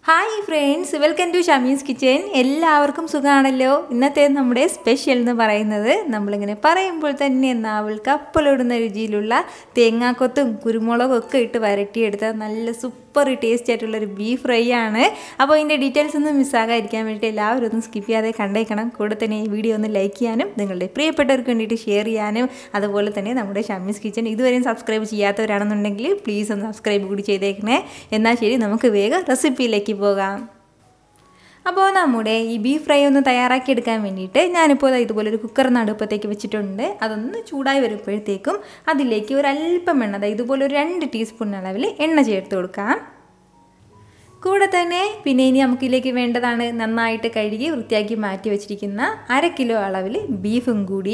hi friends welcome to Shamee's kitchen എല്ലാവർക്കും സുഖമാണല്ലോ ഇന്നത്തെ നമ്മുടെ സ്പെഷ്യൽ എന്ന് പറയുന്നത് നമ്മളിങ്ങനെ പറയുമ്പോൾ തന്നെ നാവൽ കപ്പലിടുന്ന രുചിയിലുള്ള തേങ്ങാക്കൊത്തും കുരുമുളകും ഒക്കെ ഇട്ട് വരട്ടിയെടുത്ത നല്ല സൂപ്പർ ടേസ്റ്റ് ആയിട്ടുള്ളൊരു ബീഫ് ഫ്രൈ ആണ് അപ്പോൾ ഇതിൻ്റെ ഡീറ്റെയിൽസ് ഒന്നും മിസ്സാകാതിരിക്കാൻ വേണ്ടിയിട്ട് എല്ലാവരും ഒന്നും സ്കിപ്പ് ചെയ്യാതെ കണ്ടേക്കണം കൂടെ തന്നെ ഈ വീഡിയോ ഒന്ന് ലൈക്ക് ചെയ്യാനും നിങ്ങളുടെ പ്രിയപ്പെട്ടവർക്ക് വേണ്ടിയിട്ട് ഷെയർ ചെയ്യാനും അതുപോലെ തന്നെ നമ്മുടെ ഷമീസ് കിച്ചൻ ഇതുവരെയും സബ്സ്ക്രൈബ് ചെയ്യാത്തവരാണെന്നുണ്ടെങ്കിൽ പ്ലീസ് ഒന്ന് സബ്സ്ക്രൈബ് കൂടി ചെയ്തേക്കണേ എന്നാൽ ശരി നമുക്ക് വേഗം റെസിപ്പിയിലേക്ക് പോകാം അപ്പോൾ നമ്മുടെ ഈ ബീഫ് ഫ്രൈ ഒന്ന് തയ്യാറാക്കി എടുക്കാൻ വേണ്ടിയിട്ട് ഞാനിപ്പോൾ ഇതുപോലെ ഒരു കുക്കർ നടുപ്പത്തേക്ക് വെച്ചിട്ടുണ്ട് അതൊന്ന് ചൂടായി വരുമ്പോഴത്തേക്കും അതിലേക്ക് ഒരു അല്പം എണ്ണ അതായത് ഇതുപോലെ ഒരു രണ്ട് ടീസ്പൂൺ അളവിൽ എണ്ണ ചേർത്ത് കൊടുക്കാം കൂടെ തന്നെ പിന്നെ ഇനി നമുക്കിതിലേക്ക് വേണ്ടതാണ് നന്നായിട്ട് കഴുകി വൃത്തിയാക്കി മാറ്റി വെച്ചിരിക്കുന്ന അര കിലോ അളവിൽ ബീഫും കൂടി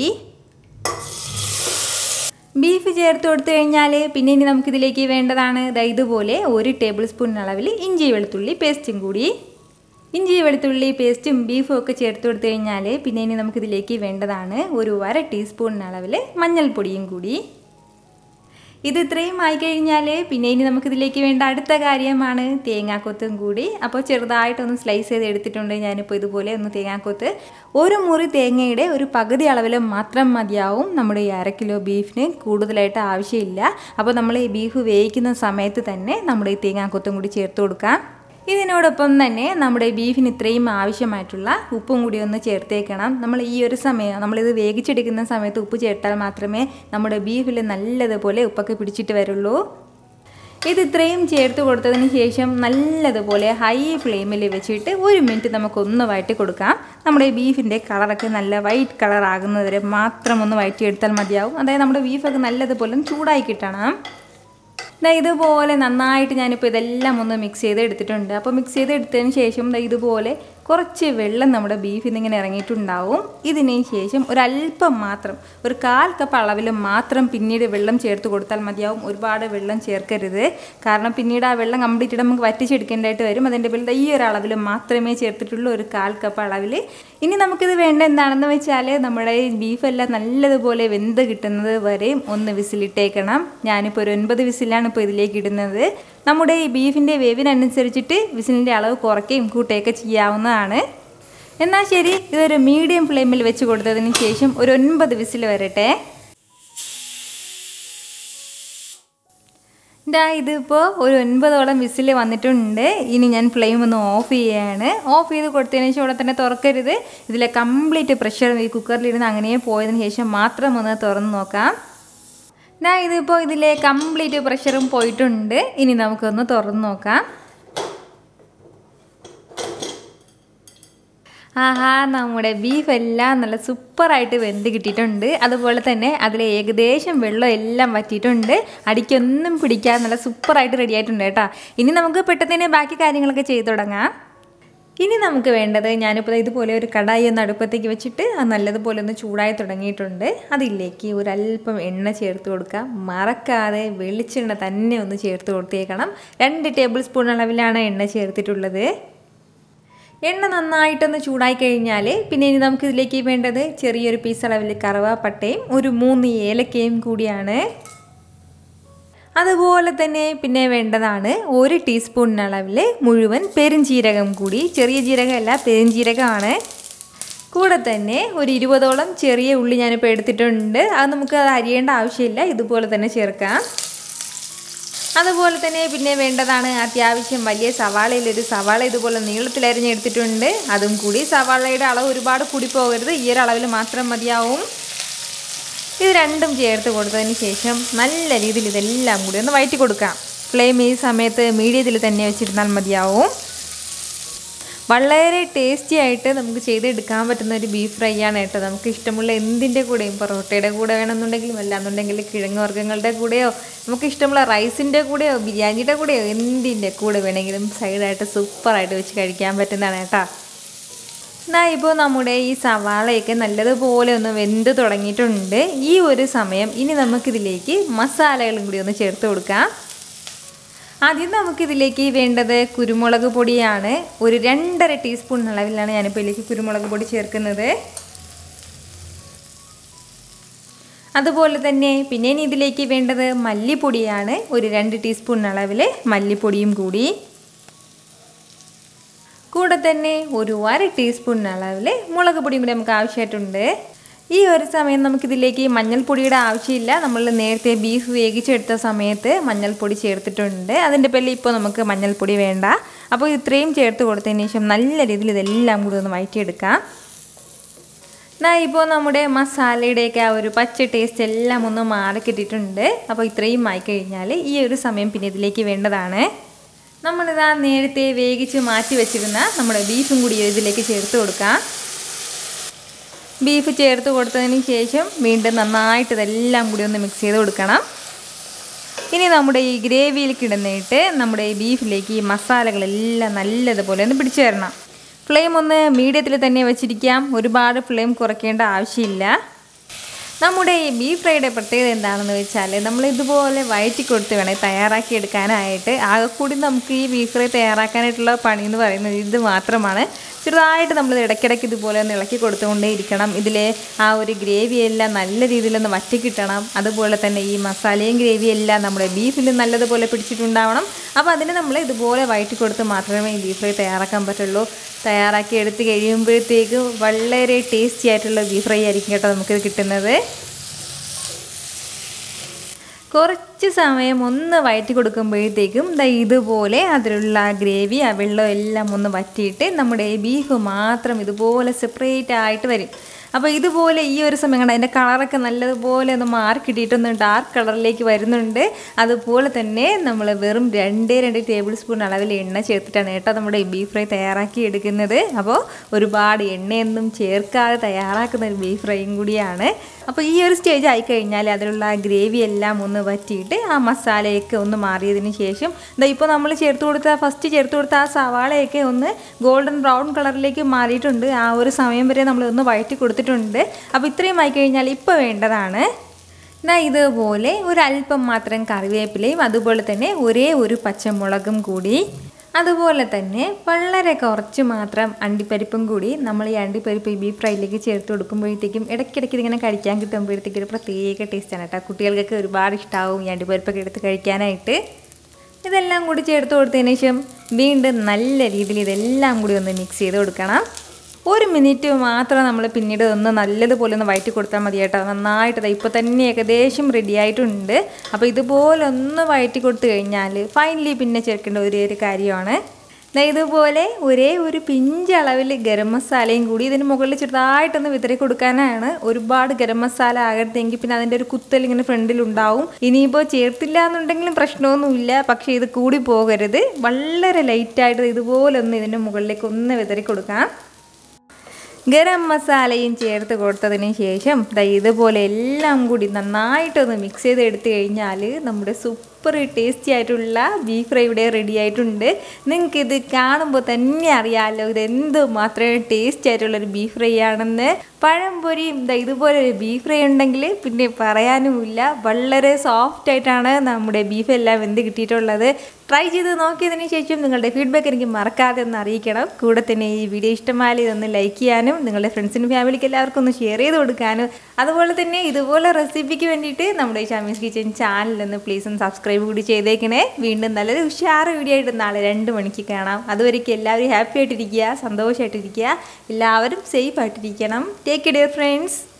ബീഫ് ചേർത്ത് കൊടുത്തു കഴിഞ്ഞാൽ പിന്നെ ഇനി നമുക്കിതിലേക്ക് വേണ്ടതാണ് ഇതുപോലെ ഒരു ടേബിൾ സ്പൂൺ അളവിൽ ഇഞ്ചി വെളുത്തുള്ളി പേസ്റ്റും കൂടി ഇഞ്ചി വെളുത്തുള്ളി പേസ്റ്റും ബീഫും ഒക്കെ ചേർത്ത് കൊടുത്തു കഴിഞ്ഞാൽ പിന്നെ ഇനി നമുക്കിതിലേക്ക് വേണ്ടതാണ് ഒരു അര ടീസ്പൂൺ അളവിൽ മഞ്ഞൾപ്പൊടിയും കൂടി ഇത് ഇത്രയും ആയിക്കഴിഞ്ഞാൽ പിന്നെ ഇനി നമുക്കിതിലേക്ക് വേണ്ട അടുത്ത കാര്യമാണ് തേങ്ങാക്കൊത്തും കൂടി അപ്പോൾ ചെറുതായിട്ടൊന്ന് സ്ലൈസ് ചെയ്ത് എടുത്തിട്ടുണ്ട് ഞാനിപ്പോൾ ഇതുപോലെ ഒന്ന് തേങ്ങാക്കൊത്ത് ഒരു മുറി തേങ്ങയുടെ ഒരു പകുതി അളവിൽ മാത്രം മതിയാവും നമ്മുടെ ഈ അര കിലോ ബീഫിന് കൂടുതലായിട്ട് ആവശ്യമില്ല അപ്പോൾ നമ്മൾ ഈ ബീഫ് വേവിക്കുന്ന സമയത്ത് തന്നെ നമ്മുടെ ഈ തേങ്ങാക്കൊത്തും കൂടി ചേർത്ത് കൊടുക്കാം ഇതിനോടൊപ്പം തന്നെ നമ്മുടെ ബീഫിന് ഇത്രയും ആവശ്യമായിട്ടുള്ള ഉപ്പും കൂടി ഒന്ന് ചേർത്തേക്കണം നമ്മൾ ഈ ഒരു സമയം നമ്മളിത് വേവിച്ചെടുക്കുന്ന സമയത്ത് ഉപ്പ് ചേർത്താൽ മാത്രമേ നമ്മുടെ ബീഫിൽ നല്ലതുപോലെ ഉപ്പൊക്കെ പിടിച്ചിട്ട് വരുള്ളൂ ഇത് ഇത്രയും ചേർത്ത് കൊടുത്തതിന് ശേഷം നല്ലതുപോലെ ഹൈ ഫ്ലെയിമിൽ വെച്ചിട്ട് ഒരു മിനിറ്റ് നമുക്കൊന്ന് വഴറ്റി കൊടുക്കാം നമ്മുടെ ബീഫിൻ്റെ കളറൊക്കെ നല്ല വൈറ്റ് കളർ ആകുന്നത് വരെ മാത്രം ഒന്ന് വഴറ്റിയെടുത്താൽ മതിയാവും അതായത് നമ്മുടെ ബീഫൊക്കെ നല്ലതുപോലെ ചൂടായി കിട്ടണം ദാ ഇതുപോലെ നന്നായിട്ട് ഞാനിപ്പോൾ ഇതെല്ലാം ഒന്ന് മിക്സ് ചെയ്ത് എടുത്തിട്ടുണ്ട് അപ്പോൾ മിക്സ് ചെയ്ത് എടുത്തതിന് ശേഷം ദാ ഇതുപോലെ കുറച്ച് വെള്ളം നമ്മുടെ ബീഫിൽ നിന്ന് ഇങ്ങനെ ഇറങ്ങിയിട്ടുണ്ടാവും ഇതിന് ശേഷം ഒരല്പം മാത്രം ഒരു കാൽ കപ്പ് അളവിൽ മാത്രം പിന്നീട് വെള്ളം ചേർത്ത് കൊടുത്താൽ മതിയാവും ഒരുപാട് വെള്ളം ചേർക്കരുത് കാരണം പിന്നീട് ആ വെള്ളം കംപ്ലീറ്റ് നമുക്ക് വറ്റിച്ചെടുക്കേണ്ടതായിട്ട് വരും അതിൻ്റെ പേരിൽ ഈ ഒരു അളവിൽ മാത്രമേ ചേർത്തിട്ടുള്ളൂ ഒരു കാൽ കപ്പ് അളവിൽ ഇനി നമുക്കിത് വേണ്ട എന്താണെന്ന് വെച്ചാൽ നമ്മുടെ ബീഫെല്ലാം നല്ലതുപോലെ വെന്ത് കിട്ടുന്നത് വരെയും ഒന്ന് വിസിലിട്ടേക്കണം ഞാനിപ്പോൾ ഒരു ഒൻപത് വിസിലാണ് ഇപ്പോൾ ഇതിലേക്ക് ഇടുന്നത് നമ്മുടെ ഈ ബീഫിൻ്റെ വേവിനനുസരിച്ചിട്ട് വിസിലിൻ്റെ അളവ് കുറയ്ക്കുകയും കൂട്ടുകയൊക്കെ ചെയ്യാവുന്നതാണ് എന്നാൽ ശരി ഇതൊരു മീഡിയം ഫ്ലെയിമിൽ വെച്ച് കൊടുത്തതിന് ശേഷം ഒരു ഒൻപത് വിസിൽ വരട്ടെ ഇതാ ഇതിപ്പോൾ ഒരു ഒൻപതോളം വിസിൽ വന്നിട്ടുണ്ട് ഇനി ഞാൻ ഫ്ലെയിം ഒന്ന് ഓഫ് ചെയ്യുകയാണ് ഓഫ് ചെയ്ത് കൊടുത്തതിന് ശേഷം ഇവിടെ തന്നെ തുറക്കരുത് ഇതിലെ കംപ്ലീറ്റ് പ്രഷർ ഈ കുക്കറിലിരുന്ന് അങ്ങനെ പോയതിന് ശേഷം മാത്രം ഒന്ന് തുറന്ന് നോക്കാം ഇതാ ഇതിപ്പോൾ ഇതിലെ കംപ്ലീറ്റ് പ്രഷറും പോയിട്ടുണ്ട് ഇനി നമുക്കൊന്ന് തുറന്ന് നോക്കാം ആഹാ നമ്മുടെ ബീഫ് എല്ലാം നല്ല സൂപ്പറായിട്ട് വെന്ത് കിട്ടിയിട്ടുണ്ട് അതുപോലെ തന്നെ അതിൽ ഏകദേശം വെള്ളം എല്ലാം വറ്റിയിട്ടുണ്ട് അടിക്കൊന്നും പിടിക്കാതെ നല്ല സൂപ്പറായിട്ട് റെഡി ആയിട്ടുണ്ട് കേട്ടോ ഇനി നമുക്ക് പെട്ടെന്ന് തന്നെ ബാക്കി കാര്യങ്ങളൊക്കെ ചെയ്തു തുടങ്ങാം ഇനി നമുക്ക് വേണ്ടത് ഞാനിപ്പോൾ ഇതുപോലെ ഒരു കടായി ഒന്ന് അടുപ്പത്തേക്ക് വെച്ചിട്ട് അത് നല്ലതുപോലെ ഒന്ന് ചൂടായി തുടങ്ങിയിട്ടുണ്ട് അതിലേക്ക് ഒരല്പം എണ്ണ ചേർത്ത് കൊടുക്കാം മറക്കാതെ വെളിച്ചെണ്ണ തന്നെ ഒന്ന് ചേർത്ത് കൊടുത്തേക്കണം രണ്ട് ടേബിൾ സ്പൂൺ അളവിലാണ് എണ്ണ ചേർത്തിട്ടുള്ളത് എണ്ണ നന്നായിട്ടൊന്ന് ചൂടായി കഴിഞ്ഞാൽ പിന്നെ ഇനി നമുക്ക് ഇതിലേക്ക് വേണ്ടത് ചെറിയൊരു പീസ് അളവിൽ കറുവാപ്പട്ടയും ഒരു മൂന്ന് ഏലക്കയും കൂടിയാണ് അതുപോലെ തന്നെ പിന്നെ വേണ്ടതാണ് ഒരു ടീസ്പൂൺ അളവിൽ മുഴുവൻ പെരുംജീരകം കൂടി ചെറിയ ജീരകമല്ല പെരുംജീരകമാണ് കൂടെ തന്നെ ഒരു ഇരുപതോളം ചെറിയ ഉള്ളി ഞാനിപ്പോൾ എടുത്തിട്ടുണ്ട് അത് നമുക്ക് അത് അരിയേണ്ട ആവശ്യമില്ല ഇതുപോലെ തന്നെ ചേർക്കാം അതുപോലെ തന്നെ പിന്നെ വേണ്ടതാണ് അത്യാവശ്യം വലിയ സവാളയിൽ ഒരു സവാള ഇതുപോലെ നീളത്തിൽ അരിഞ്ഞെടുത്തിട്ടുണ്ട് അതും കൂടി സവാളയുടെ അളവ് ഒരുപാട് കൂടി പോകരുത് ഈ ഒരു അളവിൽ മാത്രം മതിയാവും ഇത് രണ്ടും ചേർത്ത് കൊടുത്തതിന് ശേഷം നല്ല രീതിയിൽ ഇതെല്ലാം കൂടി ഒന്ന് വയറ്റി കൊടുക്കാം ഫ്ലെയിം ഈ സമയത്ത് മീഡിയത്തിൽ തന്നെ വെച്ചിരുന്നാൽ മതിയാവും വളരെ ടേസ്റ്റി ആയിട്ട് നമുക്ക് ചെയ്തെടുക്കാൻ പറ്റുന്ന ഒരു ബീഫ് ഫ്രൈ ആണ് കേട്ടോ നമുക്ക് ഇഷ്ടമുള്ള എന്തിൻ്റെ കൂടെയും പൊറോട്ടയുടെ കൂടെ വേണമെന്നുണ്ടെങ്കിലും അല്ലാന്നുണ്ടെങ്കിൽ കിഴങ്ങ് വർഗ്ഗങ്ങളുടെ കൂടെയോ നമുക്ക് ഇഷ്ടമുള്ള റൈസിൻ്റെ കൂടെയോ ബിരിയാണിയുടെ കൂടെയോ എന്തിൻ്റെ കൂടെ വേണമെങ്കിലും സൈഡായിട്ട് സൂപ്പറായിട്ട് വെച്ച് കഴിക്കാൻ പറ്റുന്നതാണ് കേട്ടോ എന്നാ ഇപ്പോൾ നമ്മുടെ ഈ സവാളയൊക്കെ നല്ലതുപോലെ ഒന്ന് വെന്ത് തുടങ്ങിയിട്ടുണ്ട് ഈ ഒരു സമയം ഇനി നമുക്കിതിലേക്ക് മസാലകളും കൂടി ഒന്ന് ചേർത്ത് കൊടുക്കാം ആദ്യം നമുക്കിതിലേക്ക് വേണ്ടത് കുരുമുളക് പൊടിയാണ് ഒരു രണ്ടര ടീസ്പൂൺ അളവിലാണ് ഞാനിപ്പോൾ ഇതിലേക്ക് കുരുമുളക് പൊടി ചേർക്കുന്നത് അതുപോലെ തന്നെ പിന്നെ ഇനി ഇതിലേക്ക് വേണ്ടത് മല്ലിപ്പൊടിയാണ് ഒരു രണ്ട് ടീസ്പൂൺ അളവിൽ മല്ലിപ്പൊടിയും കൂടി കൂടെ തന്നെ ഒരു അര ടീസ്പൂൺ അളവിൽ മുളക് പൊടിയും കൂടി നമുക്ക് ആവശ്യമായിട്ടുണ്ട് ഈ ഒരു സമയം നമുക്കിതിലേക്ക് മഞ്ഞൾപ്പൊടിയുടെ ആവശ്യമില്ല നമ്മൾ നേരത്തെ ബീഫ് വേവിച്ചെടുത്ത സമയത്ത് മഞ്ഞൾപ്പൊടി ചേർത്തിട്ടുണ്ട് അതിൻ്റെ പേരിൽ ഇപ്പോൾ നമുക്ക് മഞ്ഞൾപ്പൊടി വേണ്ട അപ്പോൾ ഇത്രയും ചേർത്ത് കൊടുത്തതിന് ശേഷം നല്ല രീതിയിൽ ഇതെല്ലാം കൂടി ഒന്ന് വഴറ്റിയെടുക്കാം എന്നാ ഇപ്പോൾ നമ്മുടെ മസാലയുടെയൊക്കെ ആ ഒരു പച്ച ടേസ്റ്റ് എല്ലാം ഒന്ന് മാറി കിട്ടിയിട്ടുണ്ട് അപ്പോൾ ഇത്രയും ആയി കഴിഞ്ഞാൽ ഈ ഒരു സമയം പിന്നെ ഇതിലേക്ക് വേണ്ടതാണ് നമ്മളിതാ നേരത്തെ വേവിച്ച് മാറ്റി വെച്ചിരുന്ന നമ്മുടെ ബീഫും കൂടി ഇതിലേക്ക് ചേർത്ത് കൊടുക്കാം ബീഫ് ചേർത്ത് കൊടുത്തതിന് ശേഷം വീണ്ടും നന്നായിട്ട് ഇതെല്ലാം കൂടി ഒന്ന് മിക്സ് ചെയ്ത് കൊടുക്കണം ഇനി നമ്മുടെ ഈ ഗ്രേവിയിലേക്ക് ഇടുന്നിട്ട് നമ്മുടെ ഈ ബീഫിലേക്ക് ഈ മസാലകളെല്ലാം നല്ലതുപോലെ ഒന്ന് പിടിച്ചു തരണം ഫ്ലെയിം ഒന്ന് മീഡിയത്തിൽ തന്നെ വെച്ചിരിക്കാം ഒരുപാട് ഫ്ലെയിം കുറയ്ക്കേണ്ട ആവശ്യമില്ല നമ്മുടെ ഈ ബീഫ് ഫ്രൈയുടെ പ്രത്യേകത എന്താണെന്ന് വെച്ചാൽ നമ്മൾ ഇതുപോലെ വയറ്റി കൊടുത്ത് വേണേൽ തയ്യാറാക്കി എടുക്കാനായിട്ട് ആകെക്കൂടി നമുക്ക് ഈ ബീഫ് ഫ്രൈ തയ്യാറാക്കാനായിട്ടുള്ള പണി എന്ന് പറയുന്നത് ഇത് മാത്രമാണ് ചെറുതായിട്ട് നമ്മൾ ഇടയ്ക്കിടയ്ക്ക് ഇതുപോലെ ഒന്ന് ഇളക്കി കൊടുത്തുകൊണ്ടേ ഇരിക്കണം ഇതിലെ ആ ഒരു ഗ്രേവി എല്ലാം നല്ല രീതിയിലൊന്ന് വറ്റി കിട്ടണം അതുപോലെ തന്നെ ഈ മസാലയും ഗ്രേവിയും എല്ലാം നമ്മുടെ ബീഫിൽ നല്ലതുപോലെ പിടിച്ചിട്ടുണ്ടാവണം അപ്പോൾ അതിന് നമ്മൾ ഇതുപോലെ വയറ്റി കൊടുത്ത് മാത്രമേ ഈ ബീഫ് ഫ്രൈ തയ്യാറാക്കാൻ പറ്റുള്ളൂ തയ്യാറാക്കി എടുത്ത് കഴിയുമ്പോഴത്തേക്ക് വളരെ ടേസ്റ്റി ആയിട്ടുള്ള ബീഫ് ഫ്രൈ ആയിരിക്കും കേട്ടോ നമുക്കിത് കിട്ടുന്നത് കുറച്ച് സമയം ഒന്ന് വയറ്റി കൊടുക്കുമ്പോഴത്തേക്കും ദാ ഇതുപോലെ അതിലുള്ള ഗ്രേവി ആ വെള്ളം എല്ലാം ഒന്ന് വറ്റിയിട്ട് നമ്മുടെ ബീഫ് മാത്രം ഇതുപോലെ സെപ്പറേറ്റ് ആയിട്ട് വരും അപ്പോൾ ഇതുപോലെ ഈ ഒരു സമയം കണ്ട അതിൻ്റെ കളറൊക്കെ നല്ലതുപോലെ ഒന്ന് മാറി കിട്ടിയിട്ടൊന്ന് ഡാർക്ക് കളറിലേക്ക് വരുന്നുണ്ട് അതുപോലെ തന്നെ നമ്മൾ വെറും രണ്ടേ രണ്ട് ടേബിൾ സ്പൂൺ അളവിൽ എണ്ണ ചേർത്തിട്ടാണ് കേട്ടോ നമ്മുടെ ബീഫ് ഫ്രൈ തയ്യാറാക്കി എടുക്കുന്നത് അപ്പോൾ ഒരുപാട് എണ്ണയൊന്നും ചേർക്കാതെ തയ്യാറാക്കുന്ന ഒരു ബീഫ് ഫ്രൈയും കൂടിയാണ് അപ്പോൾ ഈ ഒരു സ്റ്റേജ് ആയിക്കഴിഞ്ഞാൽ അതിലുള്ള ഗ്രേവി എല്ലാം ഒന്ന് വറ്റിയിട്ട് ആ മസാലയൊക്കെ ഒന്ന് മാറിയതിന് ശേഷം ഇതാ ഇപ്പോൾ നമ്മൾ ചേർത്ത് കൊടുത്ത ഫസ്റ്റ് ചേർത്ത് കൊടുത്ത ആ സവാളയൊക്കെ ഒന്ന് ഗോൾഡൻ ബ്രൗൺ കളറിലേക്ക് മാറിയിട്ടുണ്ട് ആ ഒരു സമയം വരെ നമ്മൾ ഒന്ന് വഴറ്റി കൊടുത്തിട്ടുണ്ട് അപ്പോൾ ഇത്രയും ആയിക്കഴിഞ്ഞാൽ ഇപ്പോൾ വേണ്ടതാണ് എന്നാൽ ഇതുപോലെ ഒരല്പം മാത്രം കറിവേപ്പിലയും അതുപോലെ തന്നെ ഒരേ ഒരു പച്ചമുളകും കൂടി അതുപോലെ തന്നെ വളരെ കുറച്ച് മാത്രം അണ്ടിപ്പരിപ്പും കൂടി നമ്മൾ ഈ അണ്ടിപ്പരിപ്പ് ഈ ബീഫ് ഫ്രൈയിലേക്ക് ചേർത്ത് കൊടുക്കുമ്പോഴത്തേക്കും ഇടയ്ക്കിടയ്ക്ക് ഇതിങ്ങനെ കഴിക്കാൻ കിട്ടുമ്പോഴത്തേക്കും ഒരു പ്രത്യേക ടേസ്റ്റാണ് കേട്ടോ കുട്ടികൾക്കൊക്കെ ഒരുപാട് ഇഷ്ടമാവും ഈ അണ്ടിപ്പരിപ്പൊക്കെ എടുത്ത് കഴിക്കാനായിട്ട് ഇതെല്ലാം കൂടി ചേർത്ത് കൊടുത്തതിന് ശേഷം വീണ്ടും നല്ല രീതിയിൽ ഇതെല്ലാം കൂടി ഒന്ന് മിക്സ് ചെയ്ത് കൊടുക്കണം ഒരു മിനിറ്റ് മാത്രം നമ്മൾ പിന്നീട് ഒന്ന് നല്ലതുപോലെ ഒന്ന് വയറ്റി കൊടുത്താൽ മതി കേട്ടോ നന്നായിട്ട് ഇപ്പോൾ തന്നെ ഏകദേശം റെഡി ആയിട്ടുണ്ട് അപ്പോൾ ഇതുപോലെ ഒന്ന് വയറ്റി കൊടുത്തു കഴിഞ്ഞാൽ ഫൈനലി പിന്നെ ചേർക്കേണ്ട ഒരേ ഒരു കാര്യമാണ് ദാ ഇതുപോലെ ഒരേ ഒരു പിഞ്ച് അളവിൽ ഗരം മസാലയും കൂടി ഇതിന് മുകളിൽ ചെറുതായിട്ടൊന്ന് വിതറി കൊടുക്കാനാണ് ഒരുപാട് ഗരം മസാല ആകരുതെങ്കിൽ പിന്നെ അതിൻ്റെ ഒരു കുത്തൽ ഇങ്ങനെ ഫ്രണ്ടിൽ ഉണ്ടാവും ഇനിയിപ്പോൾ ചേർത്തില്ല എന്നുണ്ടെങ്കിലും പ്രശ്നമൊന്നുമില്ല പക്ഷേ ഇത് കൂടി പോകരുത് വളരെ ലൈറ്റായിട്ട് ഇതുപോലെ ഒന്ന് ഇതിൻ്റെ മുകളിലേക്ക് ഒന്ന് വിതറി കൊടുക്കാം ഗരം മസാലയും ചേർത്ത് കൊടുത്തതിന് ശേഷം ദാ ഇതുപോലെ എല്ലാം കൂടി നന്നായിട്ടൊന്ന് മിക്സ് ചെയ്ത് എടുത്തു കഴിഞ്ഞാൽ നമ്മുടെ സൂപ്പർ ടേസ്റ്റി ആയിട്ടുള്ള ബീഫ് ഫ്രൈ ഇവിടെ റെഡി ആയിട്ടുണ്ട് നിങ്ങൾക്ക് ഇത് കാണുമ്പോൾ തന്നെ അറിയാമല്ലോ ഇത് എന്ത് മാത്രമേ ടേസ്റ്റി ആയിട്ടുള്ളൊരു ബീഫ് ഫ്രൈ ആണെന്ന് പഴംപൊരിയും ദാ ഇതുപോലെ ഒരു ബീഫ് ഫ്രൈ ഉണ്ടെങ്കിൽ പിന്നെ പറയാനുമില്ല വളരെ സോഫ്റ്റ് ആയിട്ടാണ് നമ്മുടെ ബീഫ് എല്ലാം വെന്ത് കിട്ടിയിട്ടുള്ളത് ട്രൈ ചെയ്ത് നോക്കിയതിന് ശേഷം നിങ്ങളുടെ ഫീഡ്ബാക്ക് എനിക്ക് മറക്കാതെ ഒന്ന് അറിയിക്കണം കൂടെ തന്നെ ഈ വീഡിയോ ഇഷ്ടമായാലും ഇതൊന്ന് ലൈക്ക് ചെയ്യാനും നിങ്ങളുടെ ഫ്രണ്ട്സിനും ഫാമിലിക്ക് എല്ലാവർക്കും ഒന്ന് ഷെയർ ചെയ്ത് കൊടുക്കാനും അതുപോലെ തന്നെ ഇതുപോലെ റെസിപ്പിക്ക് വേണ്ടിയിട്ട് നമ്മുടെ ഷാമീസ് കിച്ചൻ ചാനൽ ഒന്ന് പ്ലീസ് ഒന്ന് സബ്സ്ക്രൈബ് കൂടി ചെയ്തേക്കണേ വീണ്ടും നല്ലൊരു ഉഷാറ് വീഡിയോ ആയിട്ട് നാളെ രണ്ട് മണിക്ക് കാണാം അതുവരേക്കും എല്ലാവരും ഹാപ്പി ആയിട്ടിരിക്കുക സന്തോഷമായിട്ടിരിക്കുക എല്ലാവരും സേഫ് ആയിട്ടിരിക്കണം ടേക്ക് ഡിയർ ഫ്രണ്ട്സ്